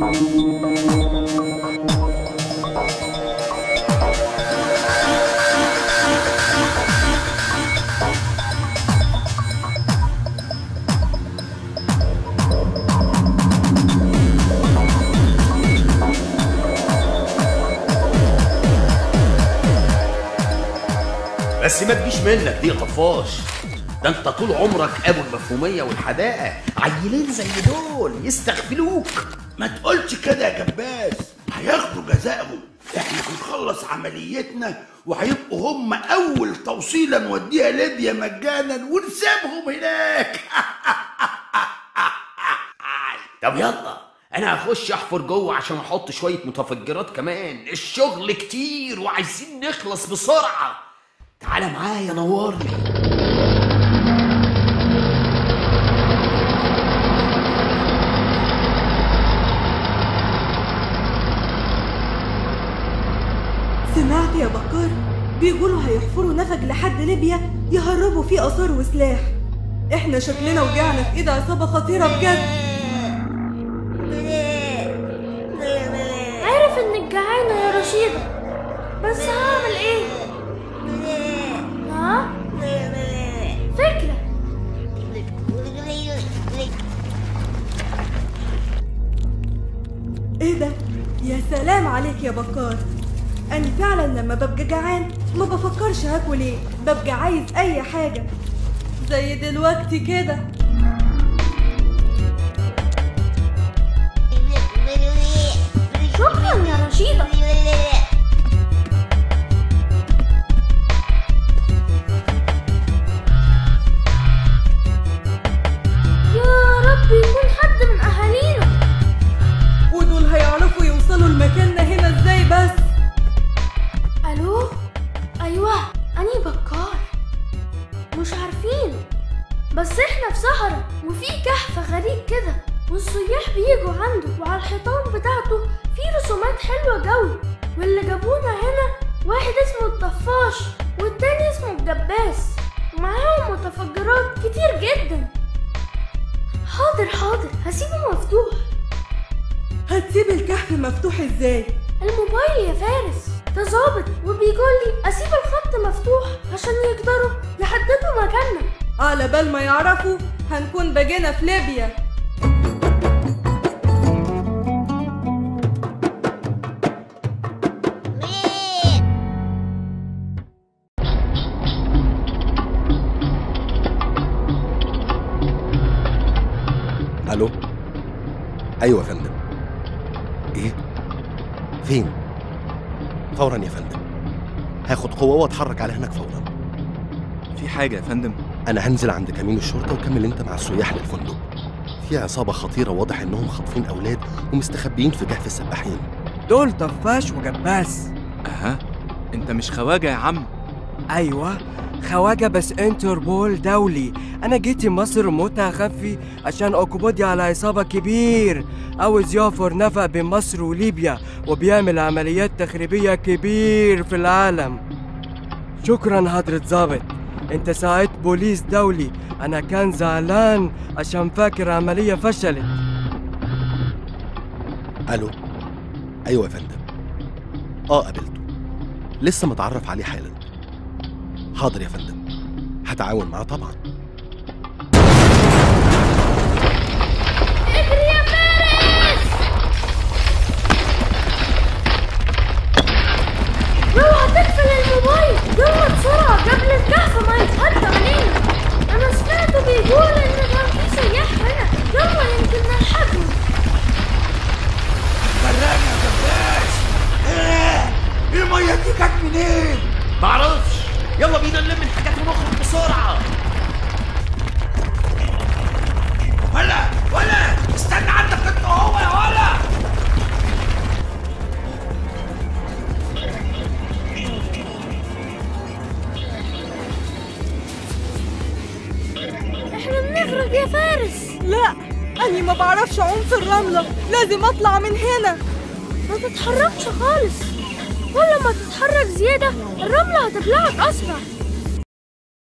بس ما تجيش منك دي طفاش ده انت طول عمرك ابو المفهوميه والحداقه عيلين زي دول يستغفلوك ما تقولش كده يا جباس هياخدوا جزائهم احنا هنخلص عمليتنا وهيبقوا هم اول توصيله نوديها ليبيا مجانا ونسيبهم هناك طب يلا انا هخش احفر جوه عشان احط شويه متفجرات كمان الشغل كتير وعايزين نخلص بسرعه تعالى معايا نورني سمعت يا بكار بيقولوا هيحفروا نفق لحد ليبيا يهربوا فيه آثار وسلاح احنا شكلنا وجعنا في ايد عصابة خطيرة بجد عارف انك جعانة يا رشيدة بس هعمل ايه؟ ها؟ فكرة ايه ده يا سلام عليك يا بكار انا فعلا لما ببقى جعان ما بفكرش هاكل ايه ببقى عايز اي حاجة زي دلوقتي كده شكرا يا رشيدة يا رب يكون حد من أهالينا ودول هيعرفوا يوصلوا لمكاننا هنا ازاي بس ألو أيوة أني بكار مش عارفين بس إحنا في صحراء وفي كهف غريب كده والسياح بيجوا عنده وعلى الحيطان بتاعته في رسومات حلوة جوي واللي جابونا هنا واحد اسمه الطفاش والتاني اسمه الجباس ومعاهم متفجرات كتير جدا حاضر حاضر هسيبه مفتوح هتسيب الكهف مفتوح ازاي الموبايل يا فارس ده ظابط وبيقول لي اسيب الخط مفتوح عشان يقدروا يحددوا مكاننا على بال ما يعرفوا هنكون بقينا في ليبيا الو ايوه يا فندم ايه فين فورا يا فندم هاخد قوه واتحرك على هناك فورا في حاجة يا فندم انا هنزل عند كمين الشرطه وكمل انت مع السياح للفندق في عصابه خطيره واضح انهم خاطفين اولاد ومستخبيين في كهف السباحين دول طفاش وجباس أها أنت مش خواجة يا عم أيوة خواجة بس انتربول دولي أنا جيت مصر متخفي عشان أقبضي على عصابة كبير عاوز يعفر نفق بين مصر وليبيا وبيعمل عمليات تخريبية كبير في العالم شكرا حضرة ظابط انت ساعدت بوليس دولي انا كان زعلان عشان فاكر عملية فشلت الو ايوه يا فندم اه قابلته لسه متعرف عليه حالا حاضر يا فندم هتعاون معاه طبعا اجري يا فارس اوعى تقفل الموبايل يلا بسرعة قبل الكهف ما يتهد علينا انا سمعته بيقول ان كان في سياح هنا يلا يمكن نلحقهم براني يا جباس ايه الميه دي جت منين معرفش يلا بينا نلم الحاجات ونخرج بسرعه ولا ولا استنى عندك انت هو يا ولا احنا بنغرق يا فارس لا أني ما بعرفش أعوم في الرملة لازم أطلع من هنا ما تتحركش خالص كل ما تتحرك زيادة الرملة هتبلعك أسرع